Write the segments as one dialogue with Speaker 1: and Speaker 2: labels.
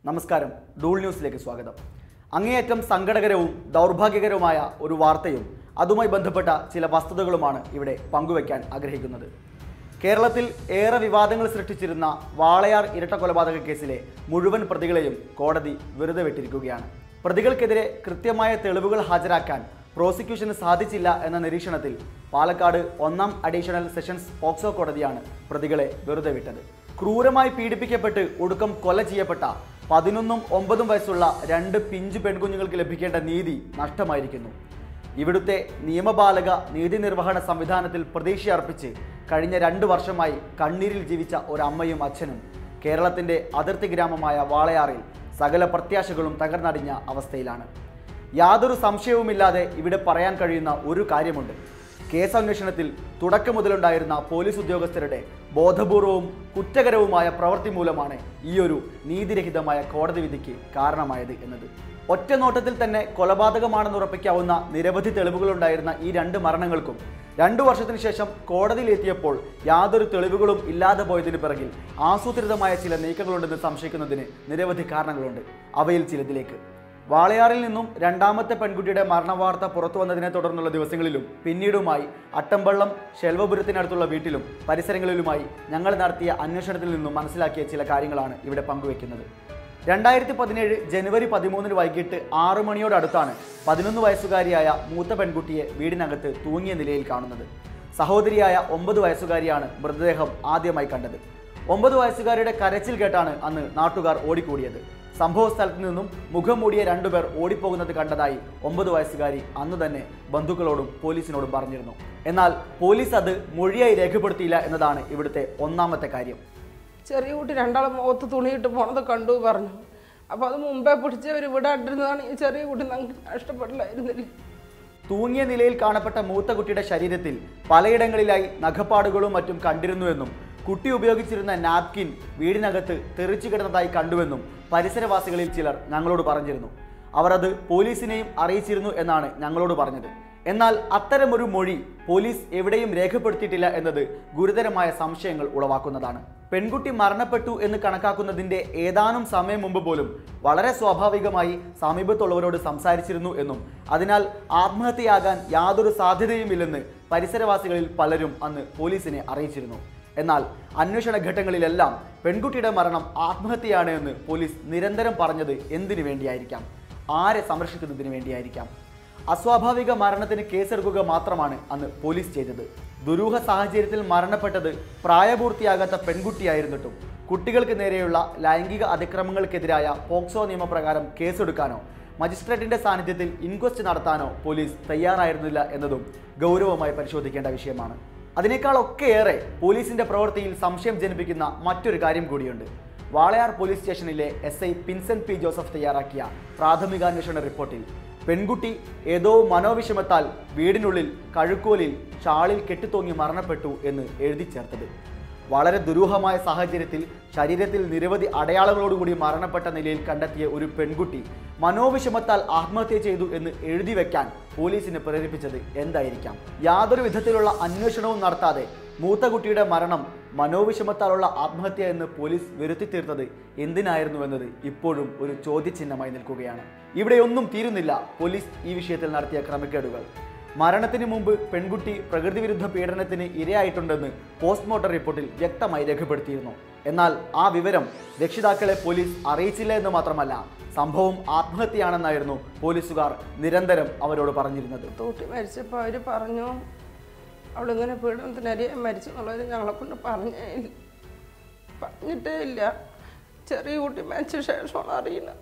Speaker 1: നമസ്കാരം ഡൂൾ ന്യൂസിലേക്ക് സ്വാഗതം അങ്ങേയറ്റം സങ്കടകരവും ദൗർഭാഗ്യകരവുമായ ഒരു വാർത്തയും അതുമായി ബന്ധപ്പെട്ട ചില വസ്തുതകളുമാണ് ഇവിടെ പങ്കുവയ്ക്കാൻ ആഗ്രഹിക്കുന്നത് കേരളത്തിൽ ഏറെ വിവാദങ്ങൾ സൃഷ്ടിച്ചിരുന്ന വാളയാർ ഇരട്ട കൊലപാതക കേസിലെ മുഴുവൻ പ്രതികളെയും കോടതി വെറുതെ വിട്ടിരിക്കുകയാണ് പ്രതികൾക്കെതിരെ കൃത്യമായ തെളിവുകൾ ഹാജരാക്കാൻ പ്രോസിക്യൂഷന് സാധിച്ചില്ല എന്ന നിരീക്ഷണത്തിൽ പാലക്കാട് ഒന്നാം അഡീഷണൽ സെഷൻസ് പോക്സോ കോടതിയാണ് പ്രതികളെ വെറുതെ വിട്ടത് ക്രൂരമായി പീഡിപ്പിക്കപ്പെട്ട് ഒടുക്കം കൊല ചെയ്യപ്പെട്ട പതിനൊന്നും ഒമ്പതും വയസ്സുള്ള രണ്ട് പിഞ്ചു പെൺകുഞ്ഞുങ്ങൾക്ക് ലഭിക്കേണ്ട നീതി നഷ്ടമായിരിക്കുന്നു ഇവിടുത്തെ നിയമപാലക നീതി നിർവഹണ സംവിധാനത്തിൽ പ്രതീക്ഷയർപ്പിച്ച് കഴിഞ്ഞ രണ്ട് വർഷമായി കണ്ണീരിൽ ജീവിച്ച ഒരമ്മയും അച്ഛനും കേരളത്തിന്റെ അതിർത്തി ഗ്രാമമായ വാളയാറിൽ സകല പ്രത്യാശകളും തകർന്നടിഞ്ഞ അവസ്ഥയിലാണ് യാതൊരു സംശയവുമില്ലാതെ ഇവിടെ പറയാൻ കഴിയുന്ന ഒരു കാര്യമുണ്ട് കേസന്വേഷണത്തിൽ തുടക്കം മുതലുണ്ടായിരുന്ന പോലീസ് ഉദ്യോഗസ്ഥരുടെ ബോധപൂർവവും കുറ്റകരവുമായ പ്രവൃത്തി മൂലമാണ് ഈയൊരു നീതിരഹിതമായ കോടതി വിധിക്ക് കാരണമായത് എന്നത് ഒറ്റ നോട്ടത്തിൽ തന്നെ കൊലപാതകമാണെന്ന് ഉറപ്പിക്കാവുന്ന നിരവധി തെളിവുകളുണ്ടായിരുന്ന ഈ രണ്ട് മരണങ്ങൾക്കും രണ്ടു വർഷത്തിന് ശേഷം കോടതിയിലെത്തിയപ്പോൾ യാതൊരു തെളിവുകളും ഇല്ലാതെ പോയതിനു പിറകിൽ ആസൂത്രിതമായ ചില നീക്കങ്ങളുണ്ടെന്ന് സംശയിക്കുന്നതിന് നിരവധി കാരണങ്ങളുണ്ട് അവയിൽ ചിലതിലേക്ക് വാളയാറിൽ നിന്നും രണ്ടാമത്തെ പെൺകുട്ടിയുടെ മരണവാർത്ത പുറത്തു വന്നതിനെ തുടർന്നുള്ള ദിവസങ്ങളിലും പിന്നീടുമായി അട്ടമ്പള്ളം ശെൽവപുരത്തിനടുത്തുള്ള വീട്ടിലും പരിസരങ്ങളിലുമായി ഞങ്ങൾ നടത്തിയ അന്വേഷണത്തിൽ നിന്നും മനസ്സിലാക്കിയ ചില കാര്യങ്ങളാണ് ഇവിടെ പങ്കുവെക്കുന്നത് രണ്ടായിരത്തി പതിനേഴ് ജനുവരി പതിമൂന്നിന് വൈകിട്ട് ആറു മണിയോടടുത്താണ് പതിനൊന്ന് വയസ്സുകാരിയായ മൂത്ത പെൺകുട്ടിയെ വീടിനകത്ത് തൂങ്ങിയ നിലയിൽ കാണുന്നത് സഹോദരിയായ ഒമ്പത് വയസ്സുകാരിയാണ് മൃതദേഹം ആദ്യമായി കണ്ടത് ഒമ്പത് വയസ്സുകാരിയുടെ കരച്ചിൽ കേട്ടാണ് അന്ന് നാട്ടുകാർ ഓടിക്കൂടിയത് സംഭവ സ്ഥലത്ത് നിന്നും മുഖം മൂടിയ രണ്ടുപേർ ഓടിപ്പോകുന്നത് കണ്ടതായി ഒമ്പത് വയസ്സുകാരി അന്ന് തന്നെ ബന്ധുക്കളോടും പോലീസിനോടും പറഞ്ഞിരുന്നു എന്നാൽ പോലീസ് അത് മൊഴിയായി രേഖപ്പെടുത്തിയില്ല എന്നതാണ് ഇവിടുത്തെ ഒന്നാമത്തെ കാര്യം
Speaker 2: ചെറിയ കുട്ടി രണ്ടാളെ മുഖത്ത് തുണിയിട്ട് പോണത് കണ്ടു പറഞ്ഞു അപ്പോൾ അത് മുമ്പേ പിടിച്ചവർ വിടാണ്ടിരുന്നതാണ് ഈ ചെറിയ കുട്ടി നമുക്ക് നഷ്ടപ്പെടില്ലായിരുന്നില്ല
Speaker 1: തൂങ്ങിയ നിലയിൽ കാണപ്പെട്ട മൂത്ത കുട്ടിയുടെ ശരീരത്തിൽ പലയിടങ്ങളിലായി നഖപ്പാടുകളും മറ്റും കണ്ടിരുന്നുവെന്നും കുട്ടി ഉപയോഗിച്ചിരുന്ന നാപ്കിൻ വീടിനകത്ത് തെറിച്ചു കിടന്നതായി കണ്ടുവെന്നും പരിസരവാസികളിൽ ചിലർ ഞങ്ങളോട് പറഞ്ഞിരുന്നു അവർ അത് പോലീസിനെയും അറിയിച്ചിരുന്നു എന്നാണ് ഞങ്ങളോട് പറഞ്ഞത് എന്നാൽ അത്തരമൊരു മൊഴി പോലീസ് എവിടെയും രേഖപ്പെടുത്തിയിട്ടില്ല എന്നത് ഗുരുതരമായ സംശയങ്ങൾ ഉളവാക്കുന്നതാണ് പെൺകുട്ടി മരണപ്പെട്ടു എന്ന് കണക്കാക്കുന്നതിന്റെ ഏതാനും സമയം മുമ്പ് പോലും വളരെ സ്വാഭാവികമായി സമീപത്തുള്ളവരോട് സംസാരിച്ചിരുന്നു എന്നും അതിനാൽ ആത്മഹത്യയാകാൻ യാതൊരു സാധ്യതയുമില്ലെന്ന് പരിസരവാസികളിൽ പലരും അന്ന് പോലീസിനെ അറിയിച്ചിരുന്നു എന്നാൽ അന്വേഷണ ഘട്ടങ്ങളിലെല്ലാം പെൺകുട്ടിയുടെ മരണം ആത്മഹത്യയാണ് എന്ന് പോലീസ് നിരന്തരം പറഞ്ഞത് എന്തിനു വേണ്ടിയായിരിക്കാം ആരെ സംരക്ഷിക്കുന്നതിന് വേണ്ടിയായിരിക്കാം അസ്വാഭാവിക മരണത്തിന് കേസെടുക്കുക മാത്രമാണ് അന്ന് പോലീസ് ചെയ്തത് ദുരൂഹ സാഹചര്യത്തിൽ മരണപ്പെട്ടത് പ്രായപൂർത്തിയാകാത്ത പെൺകുട്ടിയായിരുന്നിട്ടും കുട്ടികൾക്ക് നേരെയുള്ള ലൈംഗിക അതിക്രമങ്ങൾക്കെതിരായ പോക്സോ നിയമപ്രകാരം കേസെടുക്കാനോ മജിസ്ട്രേറ്റിന്റെ സാന്നിധ്യത്തിൽ ഇൻക്വസ്റ്റ് നടത്താനോ പോലീസ് തയ്യാറായിരുന്നില്ല എന്നതും ഗൗരവമായി പരിശോധിക്കേണ്ട വിഷയമാണ് അതിനേക്കാളൊക്കെയേറെ പോലീസിന്റെ പ്രവൃത്തിയിൽ സംശയം ജനിപ്പിക്കുന്ന മറ്റൊരു കാര്യം കൂടിയുണ്ട് വാളയാർ പോലീസ് സ്റ്റേഷനിലെ S I Vincent P Joseph തയ്യാറാക്കിയ പ്രാഥമികാന്വേഷണ റിപ്പോർട്ടിൽ പെൺകുട്ടി ഏതോ മനോവിഷമത്താൽ വീടിനുള്ളിൽ കഴുക്കോലിൽ ഷാളിൽ കെട്ടിത്തൂങ്ങി മരണപ്പെട്ടു എന്ന് എഴുതി ചേർത്തത് വളരെ ദുരൂഹമായ സാഹചര്യത്തിൽ ശരീരത്തിൽ നിരവധി അടയാളങ്ങളോടുകൂടി മരണപ്പെട്ട നിലയിൽ കണ്ടെത്തിയ ഒരു പെൺകുട്ടി മനോവിഷമത്താൽ ആത്മഹത്യ ചെയ്തു എന്ന് എഴുതി വെക്കാൻ പോലീസിനെ പ്രേരിപ്പിച്ചത് എന്തായിരിക്കാം യാതൊരു വിധത്തിലുള്ള അന്വേഷണവും നടത്താതെ മൂത്ത കുട്ടിയുടെ മരണം മനോവിഷമത്താലുള്ള ആത്മഹത്യ എന്ന് പോലീസ് വരുത്തി തീർത്തത് എന്തിനായിരുന്നു എന്നത് ഇപ്പോഴും ഒരു ചോദ്യചിഹ്നമായി നിൽക്കുകയാണ് ഇവിടെയൊന്നും തീരുന്നില്ല പോലീസ് ഈ വിഷയത്തിൽ നടത്തിയ ക്രമക്കേടുകൾ മരണത്തിന് മുമ്പ് പെൺകുട്ടി പ്രകൃതിവിരുദ്ധ പീഡനത്തിന് ഇരയായിട്ടുണ്ടെന്ന് പോസ്റ്റ്മോർട്ടം റിപ്പോർട്ടിൽ വ്യക്തമായി രേഖപ്പെടുത്തിയിരുന്നു എന്നാൽ ആ വിവരം രക്ഷിതാക്കളെ പോലീസ് അറിയിച്ചില്ല എന്ന് മാത്രമല്ല സംഭവം ആത്മഹത്യയാണെന്നായിരുന്നു പോലീസുകാർ നിരന്തരം അവരോട് പറഞ്ഞിരുന്നത്
Speaker 2: തൂട്ടി മരിച്ചപ്പോൾ അവർ പറഞ്ഞു അവളിങ്ങനെ പീഡനത്തിനരിയാൻ മരിച്ചു എന്നുള്ളത് ഞങ്ങളെ കൊണ്ട് പറഞ്ഞേ ഇല്ല പറഞ്ഞിട്ടേ ഇല്ല ചെറിയ കുട്ടി മരിച്ച ശേഷമാണ് അറിയുന്നത്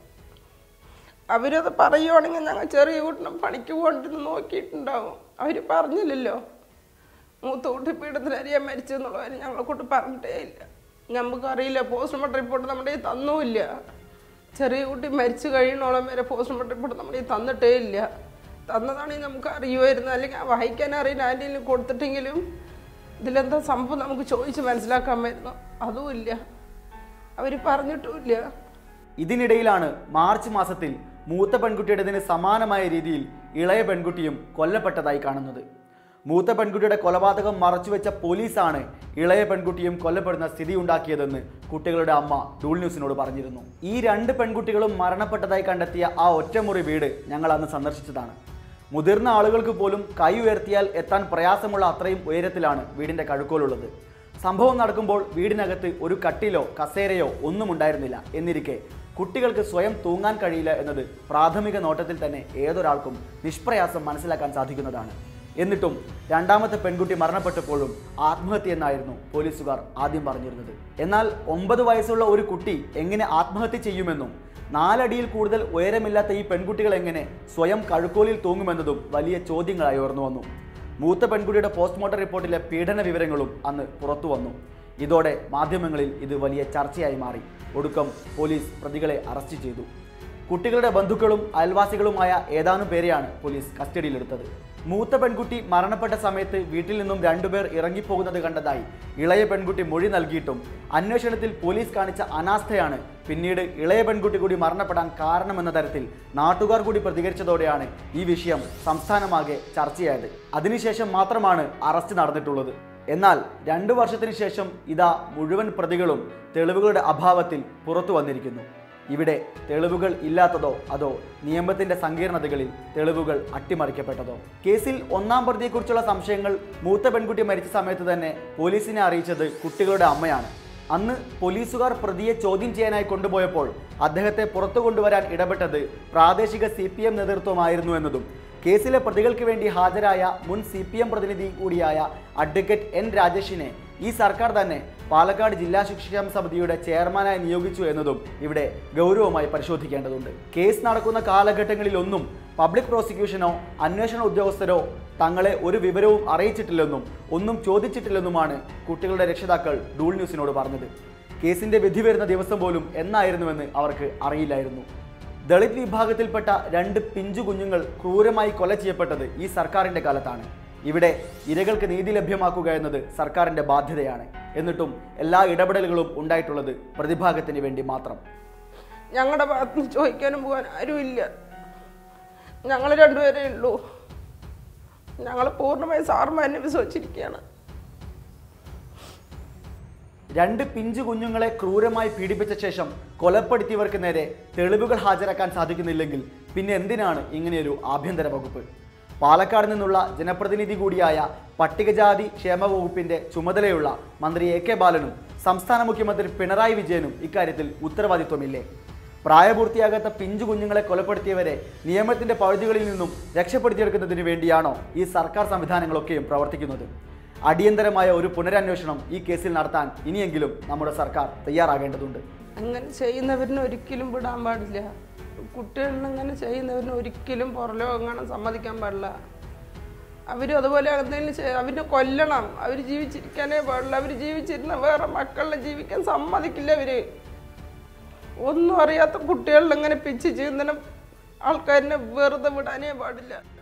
Speaker 2: അവരത് പറയുവാണെങ്കിൽ ഞങ്ങൾ ചെറിയ കുട്ടിനെ പണിക്ക് പോകണ്ടിരുന്ന് നോക്കിയിട്ടുണ്ടാവും അവർ പറഞ്ഞില്ലല്ലോ മൂത്ത കുട്ടി പീഡനത്തിനരിയാൻ മരിച്ചു എന്നുള്ളവർ ഞങ്ങളെ കൊണ്ട് പറഞ്ഞിട്ടേ ഇല്ല നമുക്കറിയില്ല പോസ്റ്റ്മോർട്ടം റിപ്പോർട്ട് നമ്മുടെ കയ്യിൽ തന്നുമില്ല ചെറിയ കുട്ടി മരിച്ചു കഴിയണോളം വരെ പോസ്റ്റ്മോർട്ടം റിപ്പോർട്ട് നമ്മുടെ കയ്യിൽ തന്നിട്ടേ ഇല്ല തന്നതാണെങ്കിൽ നമുക്ക് അറിയുമായിരുന്നു അല്ലെങ്കിൽ ആ വായിക്കാൻ അറിയുന്ന ആരെങ്കിലും കൊടുത്തിട്ടെങ്കിലും ഇതിലെന്താ സംഭവം നമുക്ക് ചോദിച്ച് മനസ്സിലാക്കാമായിരുന്നു അതുമില്ല അവർ പറഞ്ഞിട്ടുമില്ല
Speaker 1: ഇതിനിടയിലാണ് മാർച്ച് മാസത്തിൽ മൂത്ത പെൺകുട്ടിയുടേതിന് സമാനമായ രീതിയിൽ ഇളയ പെൺകുട്ടിയും കൊല്ലപ്പെട്ടതായി കാണുന്നത് മൂത്ത പെൺകുട്ടിയുടെ കൊലപാതകം മറച്ചുവെച്ച പോലീസാണ് ഇളയ പെൺകുട്ടിയും കൊല്ലപ്പെടുന്ന സ്ഥിതി ഉണ്ടാക്കിയതെന്ന് കുട്ടികളുടെ അമ്മ ഡൂൾ ന്യൂസിനോട് പറഞ്ഞിരുന്നു ഈ രണ്ട് പെൺകുട്ടികളും മരണപ്പെട്ടതായി കണ്ടെത്തിയ ആ ഒറ്റമുറി വീട് ഞങ്ങൾ അന്ന് സന്ദർശിച്ചതാണ് മുതിർന്ന ആളുകൾക്ക് പോലും കൈ ഉയർത്തിയാൽ എത്താൻ പ്രയാസമുള്ള അത്രയും ഉയരത്തിലാണ് വീടിന്റെ കഴുക്കോലുള്ളത് സംഭവം നടക്കുമ്പോൾ വീടിനകത്ത് ഒരു കട്ടിലോ കസേരയോ ഒന്നും ഉണ്ടായിരുന്നില്ല എന്നിരിക്കെ കുട്ടികൾക്ക് സ്വയം തൂങ്ങാൻ കഴിയില്ല എന്നത് പ്രാഥമിക നോട്ടത്തിൽ തന്നെ ഏതൊരാൾക്കും നിഷ്പ്രയാസം മനസ്സിലാക്കാൻ സാധിക്കുന്നതാണ് എന്നിട്ടും രണ്ടാമത്തെ പെൺകുട്ടി മരണപ്പെട്ടപ്പോഴും ആത്മഹത്യ എന്നായിരുന്നു പോലീസുകാർ ആദ്യം പറഞ്ഞിരുന്നത് എന്നാൽ ഒമ്പത് വയസ്സുള്ള ഒരു കുട്ടി എങ്ങനെ ആത്മഹത്യ ചെയ്യുമെന്നും നാലടിയിൽ കൂടുതൽ ഉയരമില്ലാത്ത ഈ പെൺകുട്ടികൾ എങ്ങനെ സ്വയം കഴുക്കോലിൽ തൂങ്ങുമെന്നതും വലിയ ചോദ്യങ്ങളായി ഉയർന്നു വന്നു മൂത്ത പെൺകുട്ടിയുടെ പോസ്റ്റ്മോർട്ടം റിപ്പോർട്ടിലെ പീഡന വിവരങ്ങളും അന്ന് പുറത്തു വന്നു ഇതോടെ മാധ്യമങ്ങളിൽ ഇത് വലിയ ചർച്ചയായി മാറി ഒടുക്കം പോലീസ് പ്രതികളെ അറസ്റ്റ് ചെയ്തു കുട്ടികളുടെ ബന്ധുക്കളും അയൽവാസികളുമായ ഏതാനും പേരെയാണ് പോലീസ് കസ്റ്റഡിയിലെടുത്തത് മൂത്ത പെൺകുട്ടി മരണപ്പെട്ട സമയത്ത് വീട്ടിൽ നിന്നും രണ്ടുപേർ ഇറങ്ങിപ്പോകുന്നത് കണ്ടതായി ഇളയ പെൺകുട്ടി മൊഴി നൽകിയിട്ടും അന്വേഷണത്തിൽ പോലീസ് കാണിച്ച അനാസ്ഥയാണ് പിന്നീട് ഇളയ പെൺകുട്ടി കൂടി മരണപ്പെടാൻ കാരണമെന്ന തരത്തിൽ നാട്ടുകാർ കൂടി പ്രതികരിച്ചതോടെയാണ് ഈ വിഷയം സംസ്ഥാനമാകെ ചർച്ചയായത് അതിനുശേഷം മാത്രമാണ് അറസ്റ്റ് നടന്നിട്ടുള്ളത് എന്നാൽ രണ്ടു വർഷത്തിന് ശേഷം ഇതാ മുഴുവൻ പ്രതികളും തെളിവുകളുടെ അഭാവത്തിൽ പുറത്തു വന്നിരിക്കുന്നു ഇവിടെ തെളിവുകൾ ഇല്ലാത്തതോ അതോ നിയമത്തിന്റെ സങ്കീർണതകളിൽ തെളിവുകൾ അട്ടിമറിക്കപ്പെട്ടതോ കേസിൽ ഒന്നാം പ്രതിയെക്കുറിച്ചുള്ള സംശയങ്ങൾ മൂത്ത പെൺകുട്ടി മരിച്ച സമയത്ത് തന്നെ പോലീസിനെ അറിയിച്ചത് കുട്ടികളുടെ അമ്മയാണ് അന്ന് പോലീസുകാർ പ്രതിയെ ചോദ്യം ചെയ്യാനായി കൊണ്ടുപോയപ്പോൾ അദ്ദേഹത്തെ പുറത്തു കൊണ്ടുവരാൻ ഇടപെട്ടത് പ്രാദേശിക സി പി എം നേതൃത്വമായിരുന്നു എന്നതും കേസിലെ പ്രതികൾക്ക് വേണ്ടി ഹാജരായ മുൻ സി പി എം പ്രതിനിധി കൂടിയായ അഡ്വക്കേറ്റ് എൻ രാജേഷിനെ ഈ സർക്കാർ തന്നെ പാലക്കാട് ജില്ലാ ശിക്ഷാ സമിതിയുടെ ചെയർമാനായി നിയോഗിച്ചു എന്നതും ഇവിടെ ഗൗരവമായി പരിശോധിക്കേണ്ടതുണ്ട് കേസ് നടക്കുന്ന കാലഘട്ടങ്ങളിലൊന്നും പബ്ലിക് പ്രോസിക്യൂഷനോ അന്വേഷണ ഉദ്യോഗസ്ഥരോ തങ്ങളെ ഒരു വിവരവും അറിയിച്ചിട്ടില്ലെന്നും ഒന്നും ചോദിച്ചിട്ടില്ലെന്നുമാണ് കുട്ടികളുടെ രക്ഷിതാക്കൾ ഡൂൾ ന്യൂസിനോട് പറഞ്ഞത് കേസിന്റെ വിധി വരുന്ന ദിവസം പോലും എന്നായിരുന്നുവെന്ന് അവർക്ക് അറിയില്ലായിരുന്നു ദളിത് വിഭാഗത്തിൽപ്പെട്ട രണ്ട് പിഞ്ചു കുഞ്ഞുങ്ങൾ ക്രൂരമായി കൊല ചെയ്യപ്പെട്ടത് ഈ സർക്കാരിന്റെ കാലത്താണ് ഇവിടെ ഇരകൾക്ക് നീതി ലഭ്യമാക്കുക എന്നത് സർക്കാരിന്റെ ബാധ്യതയാണ് എന്നിട്ടും എല്ലാ ഇടപെടലുകളും ഉണ്ടായിട്ടുള്ളത് പ്രതിഭാഗത്തിന് വേണ്ടി മാത്രം
Speaker 2: ഞങ്ങളുടെ ഭാഗത്ത് നിന്ന് ചോദിക്കാനും പോകാൻ ആരുമില്ല ഞങ്ങൾ രണ്ടുപേരേ ഉള്ളൂ ഞങ്ങൾ പൂർണ്ണമായും സാറുമാരെ വിശ്വസിച്ചിരിക്കുകയാണ്
Speaker 1: രണ്ട് പിഞ്ചു കുഞ്ഞുങ്ങളെ ക്രൂരമായി പീഡിപ്പിച്ച ശേഷം കൊലപ്പെടുത്തിയവർക്ക് നേരെ തെളിവുകൾ ഹാജരാക്കാൻ സാധിക്കുന്നില്ലെങ്കിൽ പിന്നെ എന്തിനാണ് ഇങ്ങനെയൊരു ആഭ്യന്തര വകുപ്പ് പാലക്കാട് നിന്നുള്ള ജനപ്രതിനിധി കൂടിയായ പട്ടികജാതി ക്ഷേമ വകുപ്പിന്റെ ചുമതലയുള്ള മന്ത്രി എ കെ ബാലനും സംസ്ഥാന മുഖ്യമന്ത്രി പിണറായി വിജയനും ഇക്കാര്യത്തിൽ ഉത്തരവാദിത്വമില്ലേ പ്രായപൂർത്തിയാകാത്ത പിഞ്ചു കുഞ്ഞുങ്ങളെ കൊലപ്പെടുത്തിയവരെ നിയമത്തിന്റെ പഴുതുകളിൽ നിന്നും രക്ഷപ്പെടുത്തിയെടുക്കുന്നതിന് വേണ്ടിയാണോ ഈ സർക്കാർ സംവിധാനങ്ങളൊക്കെയും പ്രവർത്തിക്കുന്നത് അടിയന്തരമായ ഒരു പുനരന്വേഷണം ഈ കേസിൽ നടത്താൻ ഇനിയെങ്കിലും നമ്മുടെ സർക്കാർ തയ്യാറാകേണ്ടതുണ്ട്
Speaker 2: അങ്ങനെ ചെയ്യുന്നവരിനെ ഒരിക്കലും വിടാൻ പാടില്ല കുട്ടികളിൽ അങ്ങനെ ചെയ്യുന്നവരിനെ ഒരിക്കലും പുറലോകം കാണാൻ സമ്മതിക്കാൻ പാടില്ല അവരും അതുപോലെ എന്തെങ്കിലും ചെയ്യ അവരെ കൊല്ലണം അവർ ജീവിച്ചിരിക്കാനേ പാടില്ല അവർ ജീവിച്ചിരുന്ന വേറെ മക്കളെ ജീവിക്കാൻ സമ്മതിക്കില്ല അവര് ഒന്നും അറിയാത്ത കുട്ടികളിൽ ഇങ്ങനെ പിച്ച് ചെയ്യുന്നതിന് ആൾക്കാരിനെ വെറുതെ വിടാനേ പാടില്ല